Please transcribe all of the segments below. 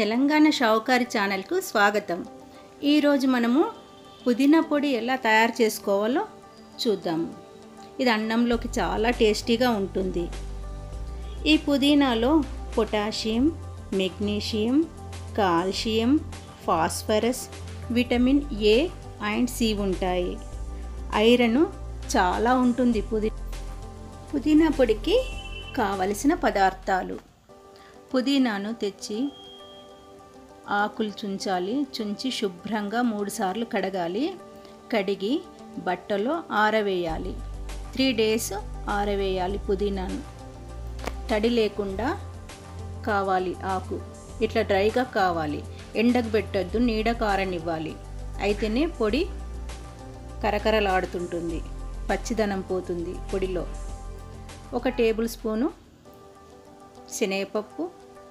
తెలంగాణ షావుకారి ఛానల్కు స్వాగతం ఈరోజు మనము పుదీనా పొడి ఎలా తయారు చేసుకోవాలో చూద్దాము ఇది అన్నంలోకి చాలా టేస్టీగా ఉంటుంది ఈ పుదీనాలో potassium magnesium calcium phosphorus vitamin A and C ఉంటాయి ఐరన్ చాలా ఉంటుంది పుదీ పుదీనా పొడికి కావలసిన పదార్థాలు పుదీనాను తెచ్చి ఆకులు చుంచాలి చుంచి శుభ్రంగా మూడుసార్లు కడగాలి కడిగి బట్టలో ఆరవేయాలి త్రీ డేస్ ఆరవేయాలి పుదీనాను తడి లేకుండా కావాలి ఆకు ఇట్లా డ్రైగా కావాలి ఎండకు పెట్టొద్దు నీడ కారనివ్వాలి అయితేనే పొడి కరకరలాడుతుంటుంది పచ్చిదనం పోతుంది పొడిలో ఒక టేబుల్ స్పూను శనగపప్పు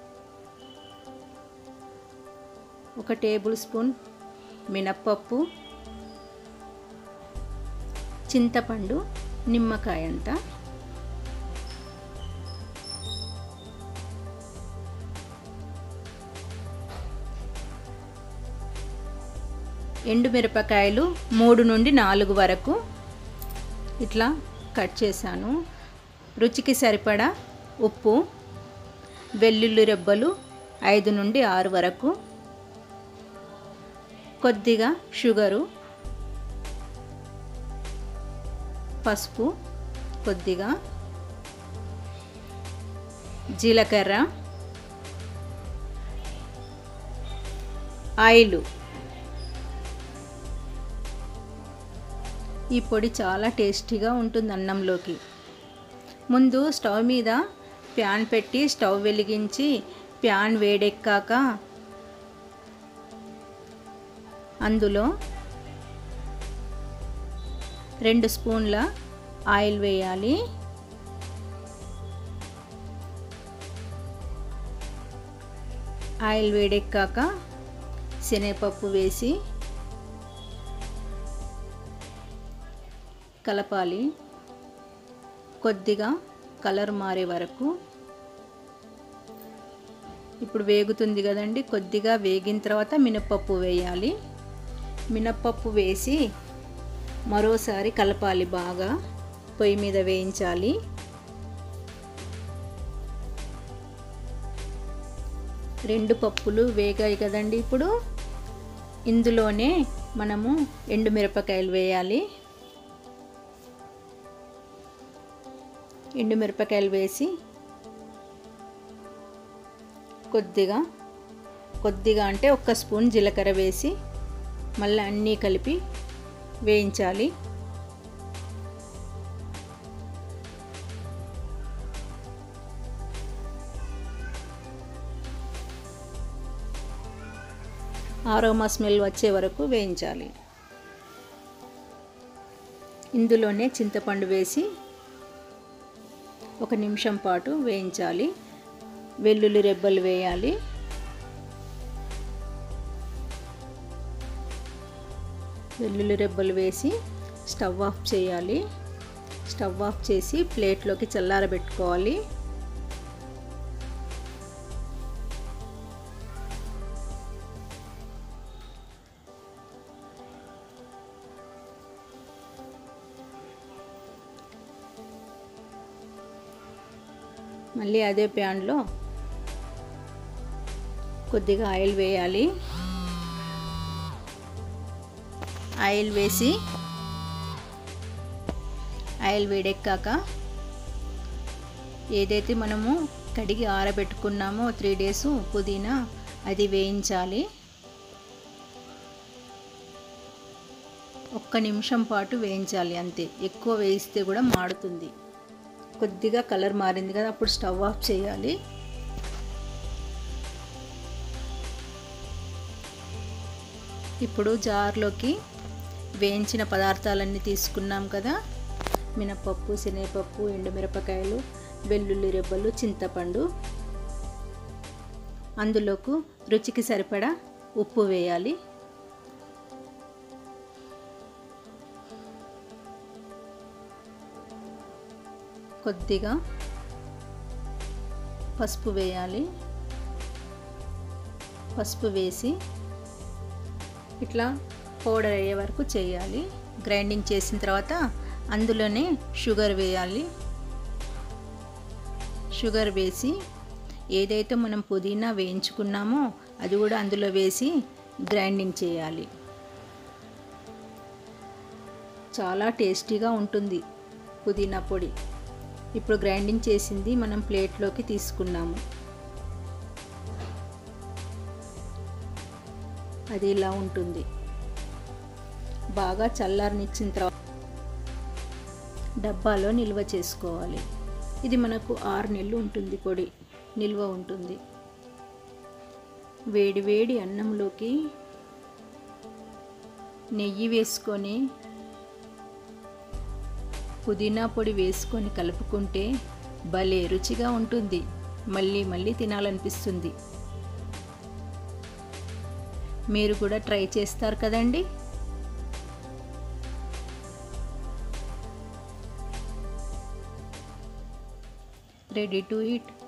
ఒక టేబుల్ స్పూన్ మినప్పప్పు చింతపండు నిమ్మకాయ అంత ఎండుమిరపకాయలు మూడు నుండి నాలుగు వరకు ఇట్లా కట్ చేశాను రుచికి సరిపడా ఉప్పు వెల్లుల్లి రెబ్బలు ఐదు నుండి ఆరు వరకు కొద్దిగా షుగరు పసుపు కొద్దిగా జీలకర్ర ఆయిల్ ఈ పొడి చాలా టేస్టీగా ఉంటుంది అన్నంలోకి ముందు స్టవ్ మీద ప్యాన్ పెట్టి స్టవ్ వెలిగించి ప్యాన్ వేడెక్కాక అందులో రెండు స్పూన్ల ఆయిల్ వేయాలి ఆయిల్ వేడెక్కాక శనగపప్పు వేసి కలపాలి కొద్దిగా కలర్ మారే వరకు ఇప్పుడు వేగుతుంది కదండి కొద్దిగా వేగిన తర్వాత మినప్పప్పు వేయాలి మినప్పప్పు వేసి మరోసారి కలపాలి బాగా పొయ్యి మీద వేయించాలి రెండు పప్పులు వేగాయి కదండి ఇప్పుడు ఇందులోనే మనము ఎండుమిరపకాయలు వేయాలి ఎండుమిరపకాయలు వేసి కొద్దిగా కొద్దిగా అంటే ఒక్క స్పూన్ జీలకర్ర వేసి మళ్ళీ అన్నీ కలిపి వేయించాలి ఆరోమా స్మెల్ వచ్చే వరకు వేయించాలి ఇందులోనే చింతపండు వేసి ఒక నిమిషం పాటు వేయించాలి వెల్లుల్లి రెబ్బలు వేయాలి వెల్లుల్లి రెబ్బలు వేసి స్టవ్ ఆఫ్ చేయాలి స్టవ్ ఆఫ్ చేసి ప్లేట్లోకి చల్లారబెట్టుకోవాలి మళ్ళీ అదే ప్యాన్లో కొద్దిగా ఆయిల్ వేయాలి ఆయిల్ వేసి ఆయిల్ వేడెక్కాక ఏదైతే మనము కడిగి ఆరబెట్టుకున్నామో త్రీ డేస్ పుదీనా అది వేయించాలి ఒక్క నిమిషం పాటు వేయించాలి అంతే ఎక్కువ వేయిస్తే కూడా మాడుతుంది కొద్దిగా కలర్ మారింది కదా అప్పుడు స్టవ్ ఆఫ్ చేయాలి ఇప్పుడు జార్లోకి వేయించిన పదార్థాలన్నీ తీసుకున్నాం కదా మినపప్పు శనగపప్పు ఎండుమిరపకాయలు వెల్లుల్లి రెబ్బలు చింతపండు అందులోకి రుచికి సరిపడా ఉప్పు వేయాలి కొద్దిగా పసుపు వేయాలి పసుపు వేసి ఇట్లా పౌడర్ అయ్యే వరకు చేయాలి గ్రైండింగ్ చేసిన తర్వాత అందులోనే షుగర్ వేయాలి షుగర్ వేసి ఏదైతే మనం పుదీనా వేయించుకున్నామో అది కూడా అందులో వేసి గ్రైండింగ్ చేయాలి చాలా టేస్టీగా ఉంటుంది పుదీనా పొడి ఇప్పుడు గ్రైండింగ్ చేసింది మనం ప్లేట్లోకి తీసుకున్నాము అది ఇలా ఉంటుంది బాగా చల్లారనిచ్చిన తర్వాత డబ్బాలో నిల్వ చేసుకోవాలి ఇది మనకు ఆరు నెలలు ఉంటుంది పొడి నిల్వ ఉంటుంది వేడి వేడి అన్నంలోకి నెయ్యి వేసుకొని పుదీనా పొడి వేసుకొని కలుపుకుంటే భలే రుచిగా ఉంటుంది మళ్ళీ మళ్ళీ తినాలనిపిస్తుంది మీరు కూడా ట్రై చేస్తారు కదండి రెడీ టు ఈట్